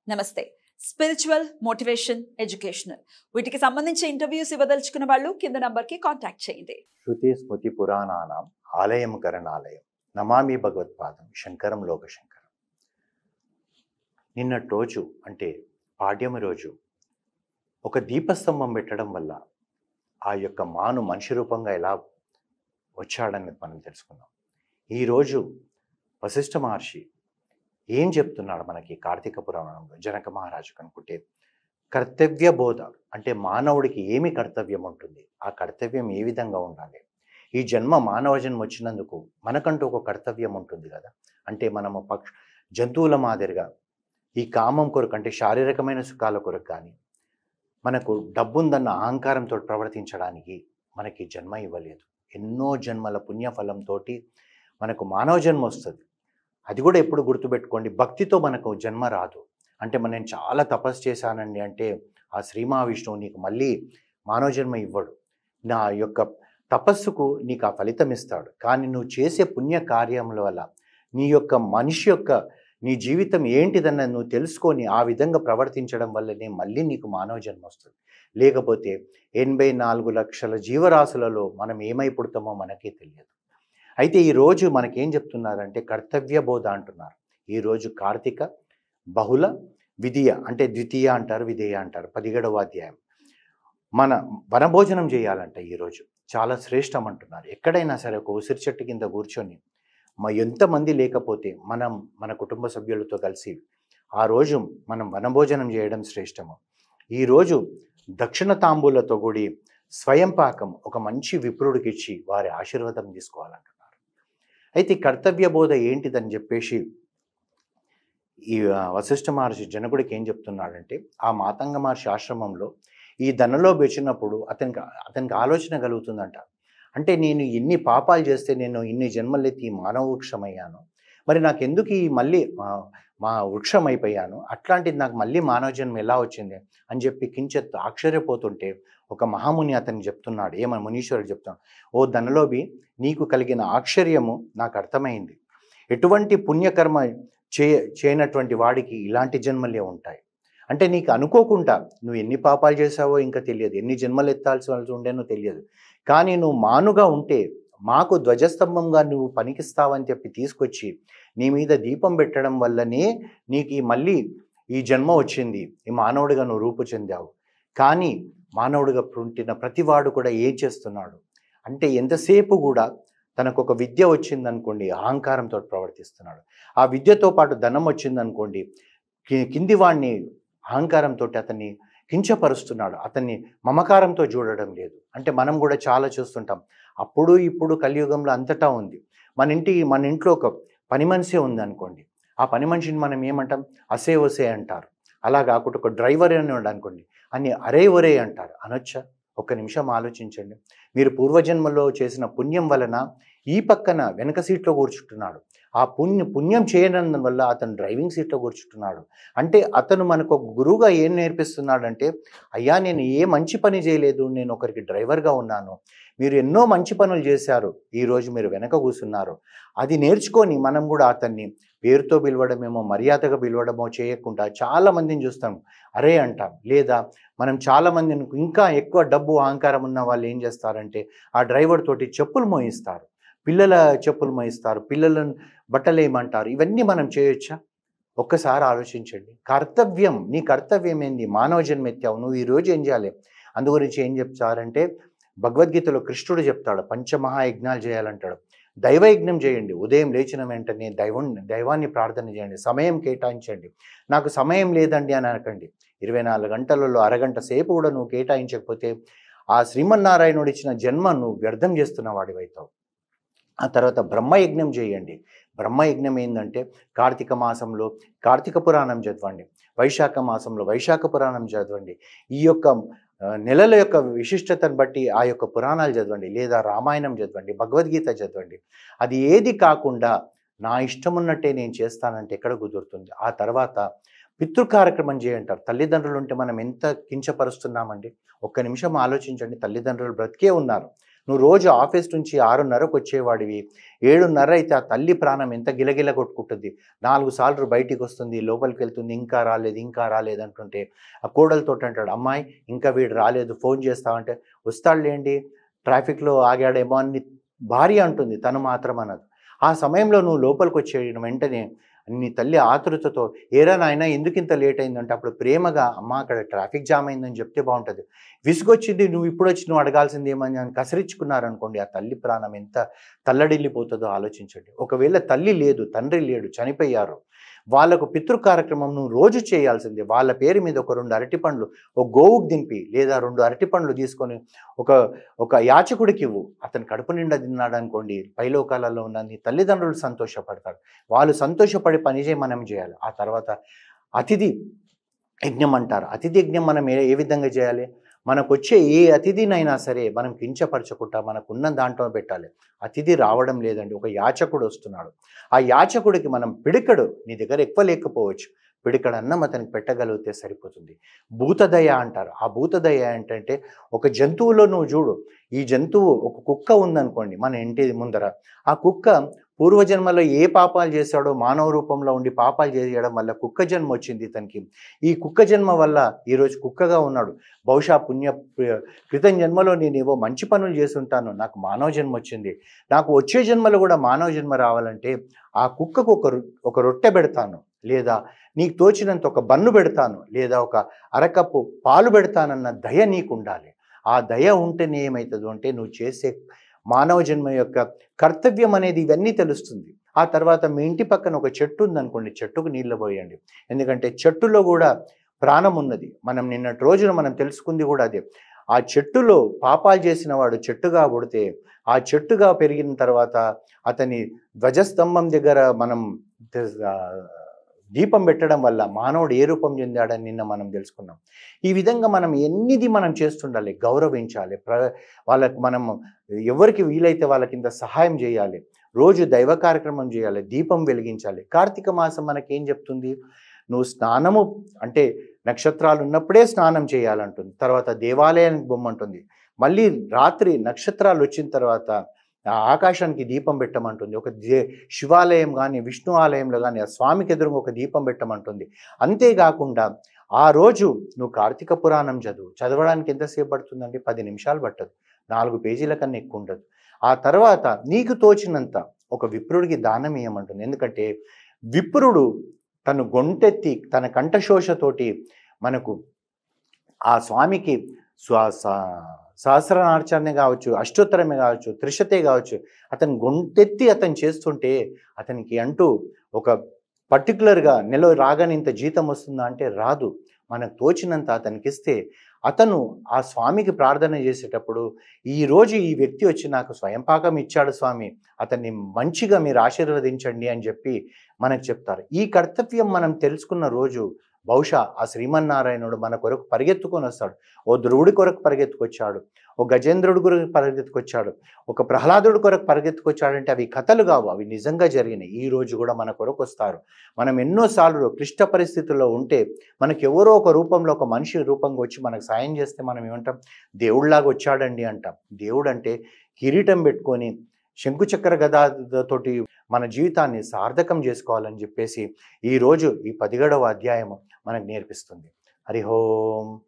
నమస్తే spiritual motivation educational వీటికి సంబంధించి ఇంటర్వ్యూస్ ఇవ్వదలుచుకున్న వాళ్ళు కింద నంబర్కి కాంటాక్ట్ చేయండి శృతి స్మృతి పురాణానాం ఆలయం కరణాలయం నమామి భగవత్పాదం శంకరం లోకశంకరం నిన్నటి రోజు అంటే పాడ్యమి రోజు ఒక దీపస్తంభం పెట్టడం వల్ల ఆ యొక్క మాను మనిషి రూపంగా ఎలా వచ్చాడనేది మనం తెలుసుకుందాం ఈరోజు వశిష్ఠ మహర్షి ఏం చెప్తున్నాడు మనకి కార్తీక పురాణంలో జనక మహారాజు కనుకుంటే కర్తవ్య బోధ అంటే మానవుడికి ఏమి కర్తవ్యం ఉంటుంది ఆ కర్తవ్యం ఏ విధంగా ఉండాలి ఈ జన్మ మానవ జన్మ వచ్చినందుకు మనకంటూ ఒక కర్తవ్యం ఉంటుంది కదా అంటే మనము పక్ష జంతువుల మాదిరిగా ఈ కామం కొరకు అంటే శారీరకమైన సుఖాల కొరకు కానీ మనకు డబ్బుందన్న అహంకారంతో ప్రవర్తించడానికి మనకి జన్మ ఇవ్వలేదు ఎన్నో జన్మల పుణ్యఫలంతో మనకు మానవ జన్మ వస్తుంది అది కూడా ఎప్పుడు గుర్తుపెట్టుకోండి భక్తితో మనకు జన్మ రాదు అంటే మనం చాలా తపస్సు చేశానండి అంటే ఆ శ్రీ మహావిష్ణువు నీకు మళ్ళీ మానవ జన్మ ఇవ్వడు నా యొక్క తపస్సుకు నీకు ఆ ఫలితం ఇస్తాడు కానీ నువ్వు చేసే పుణ్య కార్యముల వల్ల నీ యొక్క మనిషి యొక్క నీ జీవితం ఏంటిదన్నది నువ్వు తెలుసుకొని ఆ విధంగా ప్రవర్తించడం వల్లనే మళ్ళీ నీకు మానవ జన్మ వస్తుంది లేకపోతే ఎనభై నాలుగు లక్షల జీవరాశులలో మనం ఏమై పుడతామో మనకే తెలియదు అయితే ఈరోజు మనకేం చెప్తున్నారంటే కర్తవ్య బోధ అంటున్నారు ఈరోజు కార్తీక బహుళ విధియ అంటే ద్వితీయ అంటారు విధేయ అంటారు పదిహేడవ అధ్యాయం మన వనభోజనం చేయాలంట ఈరోజు చాలా శ్రేష్టం అంటున్నారు ఎక్కడైనా సరే ఒక ఉసిరి చెట్టు కింద కూర్చొని మా ఎంతమంది లేకపోతే మనం మన కుటుంబ సభ్యులతో కలిసి ఆ రోజు మనం వనభోజనం చేయడం శ్రేష్టము ఈరోజు దక్షిణ తాంబూలతో కూడి స్వయం పాకం ఒక మంచి విప్రుడికి ఇచ్చి వారి ఆశీర్వాదం తీసుకోవాలంటున్నారు అయితే ఈ కర్తవ్య బోధ ఏంటిదని చెప్పేసి ఈ ఆ, వశిష్ఠ మహర్షి జనకుడికి ఏం చెప్తున్నాడంటే ఆ మాతంగ మహర్షి ఆశ్రమంలో ఈ ధనలో వచ్చినప్పుడు అతనికి అతనికి ఆలోచన కలుగుతుందంట అంటే నేను ఇన్ని పాపాలు చేస్తే నేను ఇన్ని జన్మలెత్తి ఈ మానవ వృక్షమయ్యాను మరి నాకు ఎందుకు ఈ మళ్ళీ మా- మా వృక్షం అయిపోయాను అట్లాంటిది నాకు మళ్ళీ మానవ జన్మ ఎలా వచ్చింది అని చెప్పి కించెత్ ఆశ్చర్యపోతుంటే ఒక మహాముని అతనికి చెప్తున్నాడు ఏమని మునీశ్వరుడు చెప్తున్నాడు ఓ ధనలోబి నీకు కలిగిన ఆశ్చర్యము నాకు అర్థమైంది ఎటువంటి పుణ్యకర్మ చే చేయనటువంటి వాడికి ఇలాంటి జన్మలే ఉంటాయి అంటే నీకు అనుకోకుండా నువ్వు ఎన్ని పాపాలు చేసావో ఇంకా తెలియదు ఎన్ని జన్మలు ఎత్తాల్సి వాళ్ళకి ఉండేనో తెలియదు కానీ నువ్వు మానుగా ఉంటే మాకు ధ్వజస్తంభంగా నువ్వు పనికిస్తావని చెప్పి తీసుకొచ్చి నీ మీద దీపం పెట్టడం వల్లనే నీకు ఈ మళ్ళీ ఈ జన్మ వచ్చింది ఈ మానవుడిగా నువ్వు రూపు చెందావు కానీ మానవుడిగా పుట్టిన ప్రతివాడు కూడా ఏం చేస్తున్నాడు అంటే ఎంతసేపు కూడా తనకు ఒక విద్య వచ్చిందనుకోండి అహంకారంతో ప్రవర్తిస్తున్నాడు ఆ విద్యతో పాటు ధనం వచ్చిందనుకోండి కి- కింది వాడిని అహంకారంతో అతన్ని కించపరుస్తున్నాడు అతన్ని మమకారంతో చూడడం లేదు అంటే మనం కూడా చాలా చూస్తుంటాం అప్పుడు ఇప్పుడు కలియుగంలో అంతటా ఉంది మన ఇంటి మన ఇంట్లో ఒక పని మనిషే ఉంది అనుకోండి ఆ పని మనిషిని మనం ఏమంటాం అసే ఒసే అంటారు అలా కాకుండా ఒక డ్రైవర్ అని ఉన్నాడు అనుకోండి అని అరే ఒరే అంటారు అనొచ్చా ఒక్క నిమిషం ఆలోచించండి మీరు పూర్వజన్మలో చేసిన పుణ్యం వలన ఈ పక్కన వెనక సీట్లో కూర్చుంటున్నాడు ఆ పుణ్య పుణ్యం చేయడం వల్ల అతను డ్రైవింగ్ సీట్లో కూర్చుంటున్నాడు అంటే అతను మనకు ఒక గురువుగా ఏం నేర్పిస్తున్నాడంటే అయ్యా నేను ఏ మంచి పని చేయలేదు నేను ఒకరికి డ్రైవర్గా ఉన్నాను మీరు ఎన్నో మంచి పనులు చేశారు ఈరోజు మీరు వెనక కూర్చున్నారు అది నేర్చుకొని మనం కూడా అతన్ని పేరుతో పిలవడమేమో మర్యాదగా పిలవడమో చేయకుండా చాలా మందిని చూస్తాం అరే అంటాం లేదా మనం చాలా మందిని ఇంకా ఎక్కువ డబ్బు అహంకారం ఉన్న వాళ్ళు ఏం చేస్తారంటే ఆ డ్రైవర్ తోటి చెప్పులు మోయిస్తారు పిల్లల చెప్పులు మోయిస్తారు పిల్లలను బట్టలు వేయమంటారు ఇవన్నీ మనం చేయొచ్చా ఒక్కసారి ఆలోచించండి కర్తవ్యం నీ కర్తవ్యం ఏంది మానవ జన్మ ఎత్తావు నువ్వు ఈరోజు ఏం చేయాలి అందు గురించి ఏం చెప్తారంటే భగవద్గీతలో కృష్ణుడు చెప్తాడు పంచమహాయజ్ఞాలు చేయాలంటాడు దైవయజ్ఞం చేయండి ఉదయం లేచిన వెంటనే దైవం దైవాన్ని ప్రార్థన చేయండి సమయం కేటాయించండి నాకు సమయం లేదండి అని అనకండి ఇరవై నాలుగు గంటలలో అరగంట సేపు కూడా నువ్వు కేటాయించకపోతే ఆ శ్రీమన్నారాయణుడు ఇచ్చిన జన్మ నువ్వు వ్యర్థం చేస్తున్న వాడివైతావు ఆ తర్వాత బ్రహ్మయజ్ఞం చేయండి బ్రహ్మయజ్ఞం ఏంటంటే కార్తీక మాసంలో కార్తీక పురాణం చదవండి వైశాఖ మాసంలో వైశాఖ పురాణం చదవండి ఈ యొక్క ఆ, నెలల యొక్క విశిష్టతను బట్టి ఆ యొక్క పురాణాలు చదవండి లేదా రామాయణం చదవండి భగవద్గీత చదవండి అది ఏది కాకుండా నా ఇష్టం ఉన్నట్టే నేను చేస్తానంటే ఎక్కడ కుదురుతుంది ఆ తర్వాత పితృ కార్యక్రమం చేయంటారు తల్లిదండ్రులు ఉంటే మనం ఎంత కించపరుస్తున్నామండి ఒక్క నిమిషం ఆలోచించండి తల్లిదండ్రులు బ్రతికే ఉన్నారు నువ్వు రోజు ఆఫీస్ నుంచి ఆరున్నరకు వచ్చేవాడివి ఏడున్నర అయితే ఆ తల్లి ప్రాణం ఎంత గిలగిల కొట్టుకుంటుంది నాలుగు సార్లు బయటికి వస్తుంది లోపలికి వెళ్తుంది ఇంకా రాలేదు ఇంకా రాలేదు అంటుంటే ఆ కోడలతో అంటాడు అమ్మాయి ఇంకా వీడు రాలేదు ఫోన్ చేస్తావంటే వస్తాడులేండి ట్రాఫిక్లో ఆగాడేమో అని భార్య అంటుంది తను మాత్రం అనదు ఆ సమయంలో నువ్వు లోపలికి వచ్చేయడం వెంటనే నీ తల్లి ఆతృతతో ఏరా నాయన ఎందుకు ఇంత లేట్ అయిందంటే అప్పుడు ప్రేమగా అమ్మ అక్కడ ట్రాఫిక్ జామ్ అయిందని చెప్తే బాగుంటుంది విసుగొచ్చింది నువ్వు ఇప్పుడు వచ్చి నువ్వు అడగాల్సింది ఏమని అని కసరించుకున్నారనుకోండి ఆ తల్లి ప్రాణం ఎంత తల్లడిల్లిపోతుందో ఆలోచించండి ఒకవేళ తల్లి లేదు తండ్రి లేడు చనిపోయారు వాళ్ళకు పితృ కార్యక్రమం నువ్వు రోజు చేయాల్సిందే వాళ్ళ పేరు మీద ఒక రెండు అరటి పండ్లు ఒక గోవుకు దింపి లేదా రెండు అరటి పండ్లు తీసుకొని ఒక ఒక యాచకుడికి ఇవ్వు అతను కడుపు నిండా తిన్నాడు అనుకోండి పైలోకాలలో ఉన్న నీ తల్లిదండ్రులు సంతోషపడతారు వాళ్ళు సంతోషపడి పని చేయ మనం చేయాలి ఆ తర్వాత అతిథి యజ్ఞం అంటారు అతిథి యజ్ఞం మనం ఏ ఏ విధంగా చేయాలి మనకు వచ్చే ఏ అతిథినైనా సరే మనం కించపరచకుండా మనకున్న దాంట్లో పెట్టాలి అతిథి రావడం లేదండి ఒక యాచకుడు వస్తున్నాడు ఆ యాచకుడికి మనం పిడికడు నీ దగ్గర ఎక్కువ లేకపోవచ్చు పిడికడు అన్నం అతనికి పెట్టగలిగితే సరిపోతుంది భూతదయ అంటారు ఆ భూతదయ ఏంటంటే ఒక జంతువులో నువ్వు చూడు ఈ జంతువు ఒక కుక్క ఉందనుకోండి మన ఇంటి ముందర ఆ కుక్క పూర్వజన్మలో ఏ పాపాలు చేశాడో మానవ రూపంలో ఉండి పాపాలు చేయడం వల్ల కుక్క జన్మ వచ్చింది ఇతనికి ఈ కుక్క జన్మ వల్ల ఈరోజు కుక్కగా ఉన్నాడు బహుశా పుణ్య క్రితం జన్మలో నేను ఏవో మంచి పనులు చేస్తుంటాను నాకు మానవ జన్మ వచ్చింది నాకు వచ్చే జన్మలో కూడా మానవ జన్మ రావాలంటే ఆ కుక్కకు ఒక రొ- ఒక రొట్టె పెడతాను లేదా నీకు తోచినంత ఒక బన్ను పెడతాను లేదా ఒక అరకప్పు పాలు పెడతానన్న దయ నీకు ఉండాలి ఆ దయ ఉంటేనే ఏమవుతుందో అంటే నువ్వు చేసే మానవ జన్మ యొక్క కర్తవ్యం అనేది ఇవన్నీ తెలుస్తుంది ఆ తర్వాత మీ ఇంటి పక్కన ఒక చెట్టు ఉందనుకోండి చెట్టుకు నీళ్ళు పోయండి ఎందుకంటే చెట్టులో కూడా ప్రాణం ఉన్నది మనం నిన్నటి రోజున మనం తెలుసుకుంది కూడా అదే ఆ చెట్టులో పాపాలు చేసిన వాడు చెట్టుగా పుడితే ఆ చెట్టుగా పెరిగిన తర్వాత అతని ధ్వజస్తంభం దగ్గర మనం తె- ఆ, దీపం పెట్టడం వల్ల మానవుడు ఏ రూపం చెందాడని నిన్న మనం తెలుసుకున్నాం ఈ విధంగా మనం ఎన్నిది మనం చేస్తుండాలి గౌరవించాలి ప్ర వాళ్ళకి మనం ఎవరికి వీలైతే వాళ్ళకి ఇంత సహాయం చేయాలి రోజు దైవ కార్యక్రమం చేయాలి దీపం వెలిగించాలి కార్తీక మాసం మనకేం చెప్తుంది నువ్వు స్నానము అంటే నక్షత్రాలు ఉన్నప్పుడే స్నానం చేయాలంటుంది తర్వాత దేవాలయానికి బొమ్మంటుంది మళ్ళీ రాత్రి నక్షత్రాలు వచ్చిన తర్వాత ఆ ఆకాశానికి దీపం పెట్టమంటుంది ఒక దే శివాలయం కానీ విష్ణు ఆలయంలో కానీ ఆ స్వామికి ఎదురుగా ఒక దీపం పెట్టమంటుంది అంతేకాకుండా ఆ రోజు నువ్వు కార్తీక పురాణం చదువు చదవడానికి ఎంతసేపు పడుతుందండి పది నిమిషాలు పట్టదు నాలుగు పేజీల కన్నా ఎక్కువ ఉండదు ఆ తర్వాత నీకు తోచినంత ఒక విప్రుడికి దానం ఇవ్వమంటుంది ఎందుకంటే విప్రుడు తను గొంతెత్తి తన కంఠశోషతోటి మనకు ఆ స్వామికి స్వా సా- సహస్రనార్చాన్ని కావచ్చు అష్టోత్తరమే కావచ్చు త్రిశతే కావచ్చు అతను గొంతెత్తి అతను చేస్తుంటే అతనికి అంటూ ఒక పర్టికులర్గా నెల రాగానే ఇంత జీతం వస్తుందా అంటే రాదు మనకు తోచినంత అతనికి ఇస్తే అతను ఆ స్వామికి ప్రార్థన చేసేటప్పుడు ఈ రోజు ఈ వ్యక్తి వచ్చి నాకు స్వయంపాకం ఇచ్చాడు స్వామి అతన్ని మంచిగా మీరు ఆశీర్వదించండి అని చెప్పి మనకు చెప్తారు ఈ కర్తవ్యం మనం తెలుసుకున్న రోజు బహుశా ఆ శ్రీమన్నారాయణుడు మన కొరకు పరిగెత్తుకొని వస్తాడు ఓ ధ్రువుడి కొరకు పరిగెత్తుకొచ్చాడు ఓ గజేంద్రుడి కొరకు పరిగెత్తుకొచ్చాడు ఒక ప్రహ్లాదుడి కొరకు పరిగెత్తుకొచ్చాడంటే అవి కథలు కావు అవి నిజంగా జరిగినాయి ఈ రోజు కూడా మన కొరకు వస్తారు మనం ఎన్నోసార్లు క్లిష్ట పరిస్థితుల్లో ఉంటే మనకి ఎవరో ఒక రూపంలో ఒక మనిషి రూపంగా వచ్చి మనకు సాయం చేస్తే మనం ఏమంటాం దేవుడిలాగా వచ్చాడండి అంటాం దేవుడు అంటే కిరీటం పెట్టుకొని శంకుచక్ర గదాతోటి మన జీవితాన్ని సార్థకం చేసుకోవాలని చెప్పేసి ఈరోజు ఈ పదిహేడవ అధ్యాయము మనకు నేర్పిస్తుంది హరి ఓం